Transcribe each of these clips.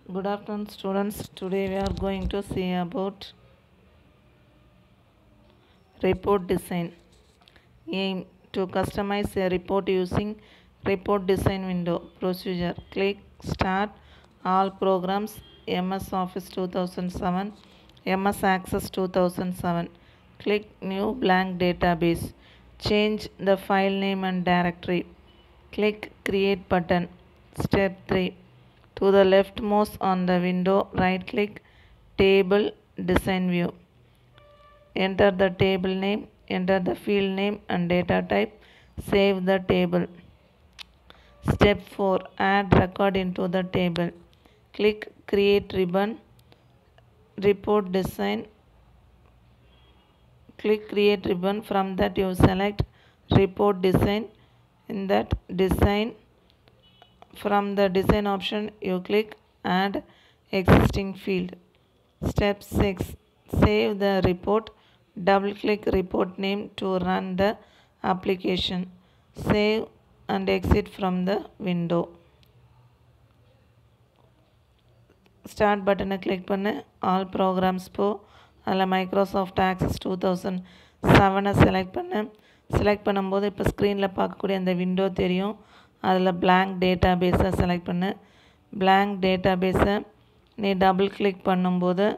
Good afternoon, students. Today we are going to see about report design. Aim to customize a report using report design window. Procedure click Start All Programs MS Office 2007 MS Access 2007. Click New Blank Database. Change the file name and directory. Click Create button. Step 3. To the leftmost on the window, right click Table Design View. Enter the table name, enter the field name and data type. Save the table. Step 4. Add record into the table. Click Create ribbon. Report Design. Click Create ribbon. From that you select Report Design. In that design from the design option you click add existing field step 6 save the report double click report name to run the application save and exit from the window start பட்டனை click பண்ணு all programs போ அதில் Microsoft access two thousand செவனை select பண்ணு select பண்ணும்போது இப்போ ஸ்க்ரீனில் பார்க்கக்கூடிய அந்த விண்டோ தெரியும் அதில் blank டேட்டா பேஸை செலக்ட் பண்ணு blank டேட்டா பேஸை நீ டபுள் கிளிக் பண்ணும்போது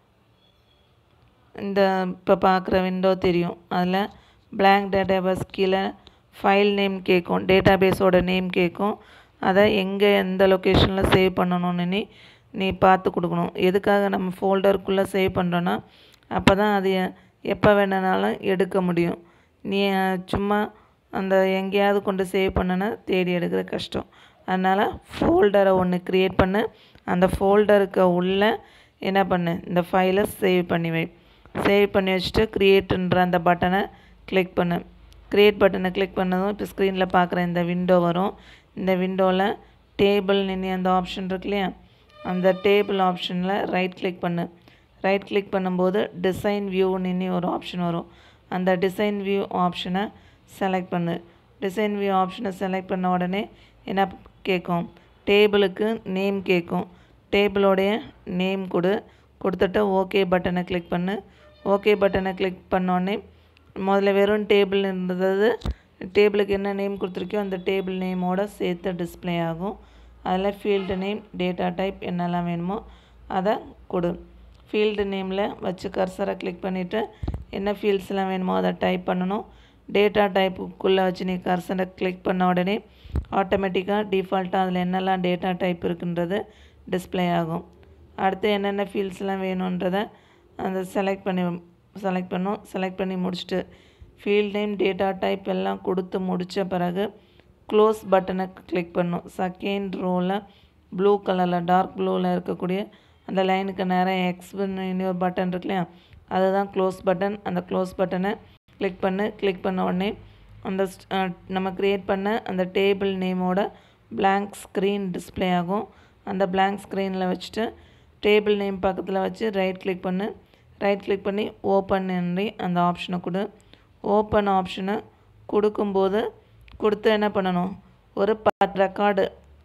இந்த இப்போ பார்க்குற விண்டோ தெரியும் அதில் blank டேட்டா பேஸ் கீழே ஃபைல் நேம் கேட்கும் டேட்டா பேஸோட நேம் கேட்கும் அதை எங்கே எந்த லொக்கேஷனில் சேவ் பண்ணணும்னு நீ நீ பார்த்து கொடுக்கணும் எதுக்காக நம்ம ஃபோல்டருக்குள்ளே சேவ் பண்ணுறோன்னா அப்போ தான் அது எப்போ வேணுனாலும் எடுக்க முடியும் நீ சும்மா அந்த எங்கேயாவது கொண்டு சேவ் பண்ணனா தேடி எடுக்கிற கஷ்டம் அதனால் ஃபோல்டரை ஒன்று க்ரியேட் பண்ணு அந்த ஃபோல்டருக்கு உள்ளே என்ன பண்ணு இந்த ஃபைலை சேவ் பண்ணி வை சேவ் பண்ணி வச்சுட்டு க்ரியேட்டுன்ற அந்த பட்டனை கிளிக் பண்ணு க்ரியேட் பட்டனை கிளிக் பண்ணதும் இப்போ ஸ்க்ரீனில் பார்க்குற இந்த விண்டோ வரும் இந்த விண்டோவில் டேபிள் நின்று அந்த ஆப்ஷன் இருக்கு இல்லையா அந்த டேபிள் ஆப்ஷனில் ரைட் கிளிக் பண்ணு ரைட் கிளிக் பண்ணும்போது டிசைன் வியூ நின்று ஒரு ஆப்ஷன் வரும் அந்த டிசைன் வியூ ஆப்ஷனை செலக்ட் பண்ணு டிசைன் வியூ ஆப்ஷனை செலக்ட் பண்ண உடனே என்ன கேட்கும் டேபிளுக்கு நேம் கேட்கும் டேபிளோடைய நேம் கொடு கொடுத்துட்டு ஓகே பட்டனை கிளிக் பண்ணு ஓகே பட்டனை கிளிக் பண்ணோடனே முதல்ல வெறும் டேபிள் இருந்தது டேபிளுக்கு என்ன நேம் கொடுத்துருக்கியோ அந்த டேபிள் நேமோட சேர்த்து டிஸ்பிளே ஆகும் அதில் ஃபீல்டு நேம் டேட்டா டைப் என்னெல்லாம் வேணுமோ அதை கொடு ஃபீல்டு நேமில் வச்சு கர்சரை கிளிக் பண்ணிவிட்டு என்ன ஃபீல்ட்ஸ்லாம் வேணுமோ அதை டைப் பண்ணணும் டேட்டா டைப்புக்குள்ளே வச்சு நீ கர்சரை கிளிக் பண்ண உடனே ஆட்டோமேட்டிக்காக டிஃபால்ட்டாக அதில் என்னெல்லாம் டேட்டா டைப் இருக்குன்றது டிஸ்பிளே ஆகும் அடுத்து என்னென்ன ஃபீல்ட்ஸ்லாம் வேணுன்றதை அந்த செலக்ட் பண்ணி செலக்ட் பண்ணும் செலக்ட் பண்ணி முடிச்சுட்டு ஃபீல்ட் நேம் டேட்டா டைப் எல்லாம் கொடுத்து முடித்த பிறகு க்ளோஸ் பட்டனை கிளிக் பண்ணும் செகண்ட் ரோவில் ப்ளூ கலரில் டார்க் ப்ளூவில் இருக்கக்கூடிய அந்த லைனுக்கு நேராக எக்ஸ் இன்னொரு பட்டன் இருக்கு இல்லையா அதுதான் க்ளோஸ் பட்டன் அந்த க்ளோஸ் பட்டனை கிளிக் பண்ணு கிளிக் பண்ண உடனே அந்த நம்ம க்ரியேட் பண்ண அந்த டேபிள் நேமோட blank ஸ்க்ரீன் டிஸ்பிளே ஆகும் அந்த blank ஸ்க்ரீனில் வச்சுட்டு டேபிள் நேம் பக்கத்தில் வச்சு ரைட் கிளிக் பண்ணு ரைட் கிளிக் பண்ணி ஓப்பன் பண்ணி அந்த ஆப்ஷனை கொடு ஓப்பன் ஆப்ஷனை கொடுக்கும்போது கொடுத்து என்ன பண்ணணும் ஒரு பத்து ரெக்கார்டு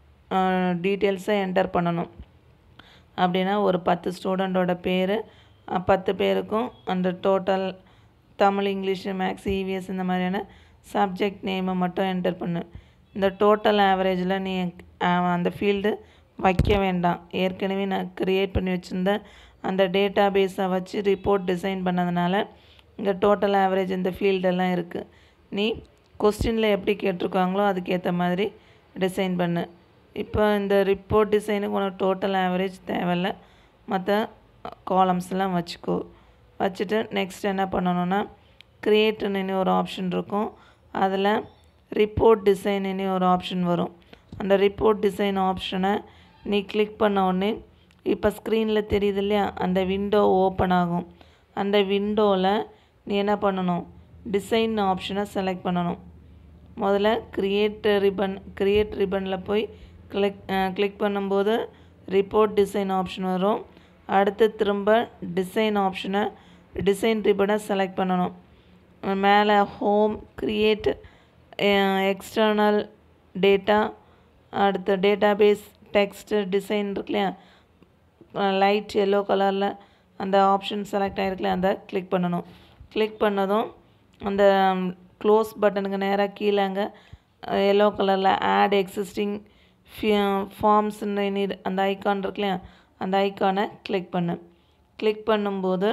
டீட்டெயில்ஸை என்டர் பண்ணணும் அப்படின்னா ஒரு பத்து ஸ்டூடெண்ட்டோட பேர் பத்து பேருக்கும் அந்த total Tamil English maths EVS இந்த மாதிரியான சப்ஜெக்ட் நேமை மட்டும் என்டர் பண்ணு இந்த டோட்டல் ஆவரேஜில் நீ அந்த ஃபீல்டு வைக்க வேண்டாம் ஏற்கனவே நான் க்ரியேட் பண்ணி வச்சுருந்த அந்த டேட்டா பேஸை வச்சு ரிப்போர்ட் டிசைன் பண்ணதுனால இங்கே டோட்டல் ஆவரேஜ் இந்த ஃபீல்டெல்லாம் இருக்குது நீ கொஸ்டினில் எப்படி கேட்டிருக்காங்களோ அதுக்கேற்ற மாதிரி டிசைன் பண்ணு இப்போ இந்த ரிப்போர்ட் டிசைனுக்கு உனக்கு டோட்டல் ஆவரேஜ் தேவையில்ல மற்ற காலம்ஸ்லாம் வச்சுக்கோ வச்சுட்டு நெக்ஸ்ட் என்ன பண்ணணுன்னா க்ரியேட்டுன்னு ஒரு ஆப்ஷன் இருக்கும் அதில் ரிப்போர்ட் டிசைன்னு ஒரு ஆப்ஷன் வரும் அந்த ரிப்போர்ட் டிசைன் ஆப்ஷனை நீ கிளிக் பண்ண உடனே இப்போ ஸ்க்ரீனில் தெரியுது இல்லையா அந்த விண்டோ ஓப்பன் ஆகும் அந்த விண்டோவில் நீ என்ன பண்ணணும் டிசைன் ஆப்ஷனை செலக்ட் பண்ணணும் முதல்ல க்ரியேட் ரிப்பன் க்ரியேட் ரிப்பனில் போய் கிளிக் கிளிக் பண்ணும்போது ரிப்போர்ட் டிசைன் ஆப்ஷன் வரும் அடுத்து திரும்ப டிசைன் ஆப்ஷனை டிசைன் ரிப்பனை செலக்ட் பண்ணணும் மேலே ஹோம் க்ரியேட் எக்ஸ்டர்னல் டேட்டா அடுத்து டேட்டாபேஸ் டெக்ஸ்ட் டிசைன் இருக்கு இல்லையா லைட் எல்லோ கலரில் அந்த ஆப்ஷன் செலக்ட் ஆகிருக்குல்ல அந்த கிளிக் பண்ணணும் கிளிக் பண்ணதும் அந்த க்ளோஸ் பட்டனுக்கு நேராக கீழே அங்கே எல்லோ கலரில் ஆட் எக்ஸிஸ்டிங் ஃபார்ம்ஸ்ன்னு நீட் அந்த ஐக்கான் இருக்குல்லையா அந்த ஐக்கானை கிளிக் பண்ணு கிளிக் பண்ணும்போது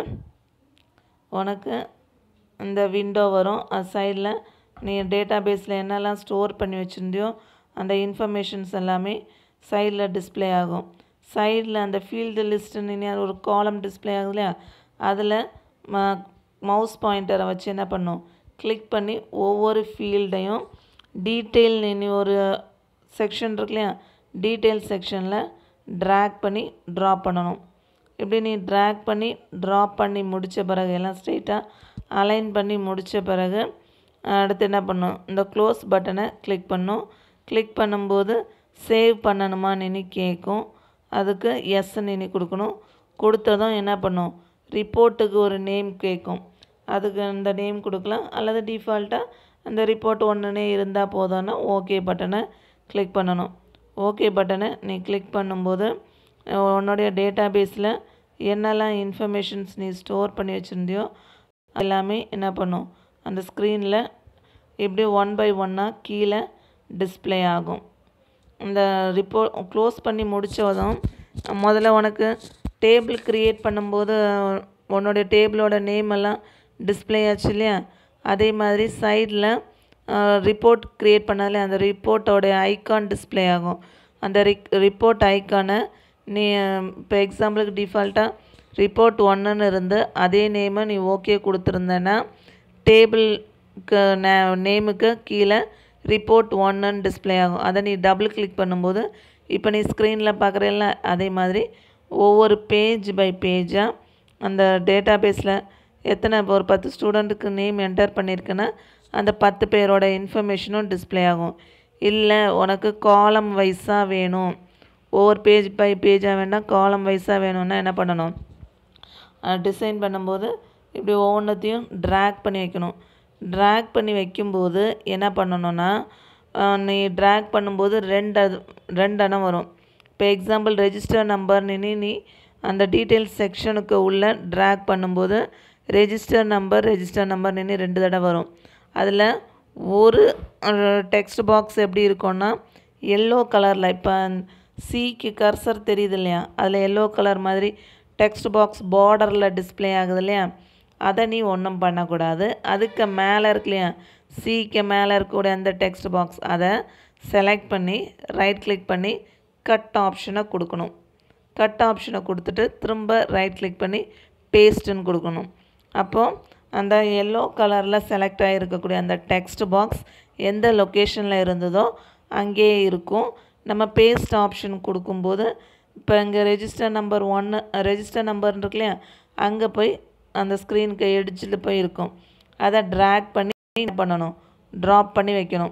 உனக்கு இந்த விண்டோ வரும் அது சைடில் நீ டேட்டா பேஸில் என்னெல்லாம் ஸ்டோர் பண்ணி வச்சுருந்தியோ அந்த இன்ஃபர்மேஷன்ஸ் எல்லாமே சைடில் டிஸ்ப்ளே ஆகும் சைடில் அந்த ஃபீல்டு லிஸ்ட்டுன்னு ஒரு காலம் டிஸ்ப்ளே ஆகுது இல்லையா அதில் ம மவுஸ் பாயிண்டரை வச்சு என்ன பண்ணும் கிளிக் பண்ணி ஒவ்வொரு ஃபீல்டையும் டீட்டெயில் நீ ஒரு செக்ஷன் இருக்கு இல்லையா டீட்டெயில் செக்ஷனில் ட்ராக் பண்ணி ட்ரா பண்ணணும் இப்படி நீ ட்ராக் பண்ணி ட்ரா பண்ணி முடித்த பிறகு எல்லாம் ஸ்ட்ரெயிட்டாக அலைன் பண்ணி முடித்த பிறகு அடுத்து என்ன பண்ணும் இந்த க்ளோஸ் பட்டனை கிளிக் பண்ணும் கிளிக் பண்ணும்போது சேவ் பண்ணணுமா நினி கேட்கும் அதுக்கு எஸ் நினி கொடுக்கணும் கொடுத்ததும் என்ன பண்ணும் ரிப்போர்ட்டுக்கு ஒரு நேம் கேட்கும் அதுக்கு அந்த நேம் கொடுக்கலாம் அல்லது டிஃபால்ட்டாக அந்த ரிப்போர்ட் ஒன்றுனே இருந்தால் போதும்னா ஓகே பட்டனை கிளிக் பண்ணணும் ஓகே பட்டனை நீ கிளிக் பண்ணும்போது உன்னுடைய டேட்டா பேஸில் என்னெல்லாம் இன்ஃபர்மேஷன்ஸ் நீ ஸ்டோர் பண்ணி வச்சுருந்தியோ எல்லாமே என்ன பண்ணும் அந்த ஸ்க்ரீனில் இப்படி ஒன் பை ஒன்னாக கீழே டிஸ்ப்ளே ஆகும் இந்த ரிப்போர்ட் க்ளோஸ் பண்ணி முடித்ததும் முதல்ல உனக்கு டேபிள் க்ரியேட் பண்ணும்போது உன்னோடைய டேபிளோட நேம் எல்லாம் டிஸ்ப்ளே ஆச்சு இல்லையா அதே மாதிரி சைடில் ரிப்போர்ட் க்ரியேட் பண்ணாலே அந்த ரிப்போர்ட்டோடைய ஐக்கான் டிஸ்ப்ளே ஆகும் அந்த ரிக் ரிப்போர்ட் ஐக்கானை நீ இப்போ எக்ஸாம்பிளுக்கு டிஃபால்ட்டாக ரிப்போர்ட் ஒன்றுன்னு இருந்து அதே நேமை நீ ஓகே கொடுத்துருந்தேன்னா டேபிளுக்கு நே நேமுக்கு கீழே ரிப்போர்ட் ஒன்றுன்னு டிஸ்ப்ளே ஆகும் அதை நீ டபுள் கிளிக் பண்ணும்போது இப்போ நீ ஸ்க்ரீனில் பார்க்குறேல்ல அதே மாதிரி ஒவ்வொரு பேஜ் பை பேஜாக அந்த டேட்டா பேஸில் எத்தனை இப்போ ஒரு பத்து ஸ்டூடெண்ட்டுக்கு நேம் என்டர் பண்ணியிருக்குன்னா அந்த பத்து பேரோட இன்ஃபர்மேஷனும் டிஸ்ப்ளே ஆகும் இல்லை உனக்கு காலம் வைஸாக வேணும் ஒவ்வொரு பேஜ் பை பேஜாக வேண்டாம் காலம் வைஸாக வேணும்னா என்ன பண்ணணும் டிசைன் பண்ணும்போது இப்படி ஒவ்வொன்றத்தையும் ட்ராக் பண்ணி வைக்கணும் ட்ராக் பண்ணி வைக்கும்போது என்ன பண்ணணும்னா நீ ட்ராக் பண்ணும்போது ரெண்டு அது ரெண்டு அணம் வரும் இப்போ எக்ஸாம்பிள் ரெஜிஸ்டர் நம்பர் நீ நீ அந்த டீட்டெயில்ஸ் செக்ஷனுக்கு உள்ளே ட்ராக் பண்ணும்போது ரெஜிஸ்டர் நம்பர் ரெஜிஸ்டர் நம்பர் நின்று ரெண்டு தடவை வரும் அதில் ஒரு டெக்ஸ்ட் பாக்ஸ் எப்படி இருக்கும்னா எல்லோ கலரில் இப்போ சிக்கு கர்சர் தெரியுது இல்லையா அதில் எல்லோ கலர் மாதிரி டெக்ஸ்ட் பாக்ஸ் பார்டரில் டிஸ்ப்ளே ஆகுது இல்லையா அதை நீ ஒன்றும் பண்ணக்கூடாது அதுக்கு மேலே இருக்கு இல்லையா சிக்கு மேலே இருக்கக்கூடிய அந்த டெக்ஸ்ட் பாக்ஸ் அதை செலக்ட் பண்ணி ரைட் கிளிக் பண்ணி கட் ஆப்ஷனை கொடுக்கணும் கட் ஆப்ஷனை கொடுத்துட்டு திரும்ப ரைட் கிளிக் பண்ணி பேஸ்ட்டுன்னு கொடுக்கணும் அப்போது அந்த எல்லோ கலரில் செலக்ட் ஆகிருக்கக்கூடிய அந்த டெக்ஸ்ட் பாக்ஸ் எந்த லொக்கேஷனில் இருந்ததோ அங்கேயே இருக்கும் நம்ம பேஸ்ட் ஆப்ஷன் கொடுக்கும்போது இப்போ இங்கே ரெஜிஸ்டர் நம்பர் ஒன்று ரெஜிஸ்டர் நம்பர் இருக்கு இல்லையா அங்கே போய் அந்த ஸ்க்ரீனுக்கு எடிச்சில் போய் இருக்கும் அதை ட்ராக் பண்ணி என்ன பண்ணணும் ட்ராப் பண்ணி வைக்கணும்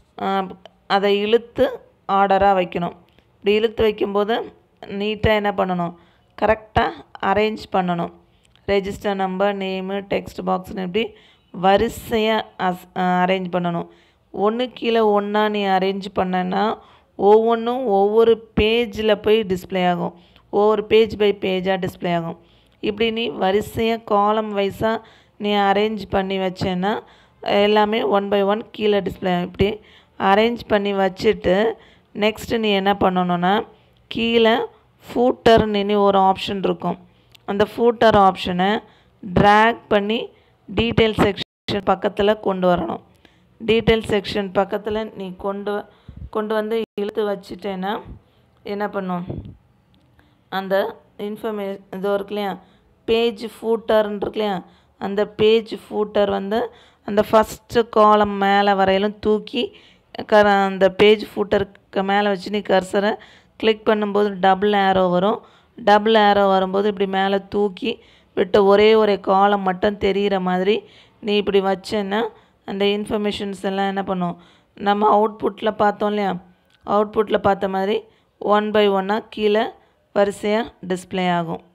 அதை இழுத்து ஆர்டராக வைக்கணும் இப்படி இழுத்து வைக்கும்போது நீட்டாக என்ன பண்ணணும் கரெக்டாக அரேஞ்ச் பண்ணணும் ரெஜிஸ்டர் நம்பர் நேமு டெக்ஸ்ட் பாக்ஸ்னு இப்படி வரிசையாக அஸ் அரேஞ்ச் பண்ணணும் ஒன்று கீழே ஒன்றா நீ அரேஞ்ச் பண்ணனா ஒவ்வொன்றும் ஒவ்வொரு பேஜில் போய் டிஸ்ப்ளே ஆகும் ஒவ்வொரு பேஜ் பை பேஜாக டிஸ்ப்ளே ஆகும் இப்படி நீ வரிசையாக காலம் வைஸாக நீ அரேஞ்ச் பண்ணி வச்சேன்னா எல்லாமே ஒன் பை ஒன் கீழே டிஸ்ப்ளே ஆகும் இப்படி அரேஞ்ச் பண்ணி வச்சுட்டு நெக்ஸ்ட்டு நீ என்ன பண்ணணுன்னா கீழே ஃபூட்டர்னு ஒரு ஆப்ஷன் இருக்கும் அந்த ஃபூட்டர் ஆப்ஷனை ட்ராக் பண்ணி டீட்டெயில் செக்ஷன் பக்கத்தில் கொண்டு வரணும் டீட்டெயில் செக்ஷன் பக்கத்தில் நீ கொண்டு கொண்டு வந்து இழுத்து வச்சிட்டேன்னா என்ன பண்ணும் அந்த இன்ஃபர்மே இது இருக்கு இல்லையா பேஜ் ஃபூட்டர்னு இருக்கு இல்லையா அந்த பேஜ் ஃபூட்டர் வந்து அந்த ஃபஸ்ட்டு காலம் மேலே வரையிலும் தூக்கி கர அந்த பேஜ் ஃபூட்டருக்கு மேலே வச்சு நீ கர்சரை கிளிக் பண்ணும்போது டபுள் ஏரோ வரும் டபுள் ஏரோ வரும்போது இப்படி மேலே தூக்கி விட்ட ஒரே ஒரு காலம் மட்டும் தெரிகிற மாதிரி நீ இப்படி வச்சேன்னா அந்த இன்ஃபர்மேஷன்ஸ் எல்லாம் என்ன பண்ணும் நம்ம அவுட்புட்டில் பார்த்தோம் இல்லையா அவுட்புட்டில் பார்த்த மாதிரி ஒன் பை ஒன்னாக கீழே வரிசையாக டிஸ்ப்ளே ஆகும்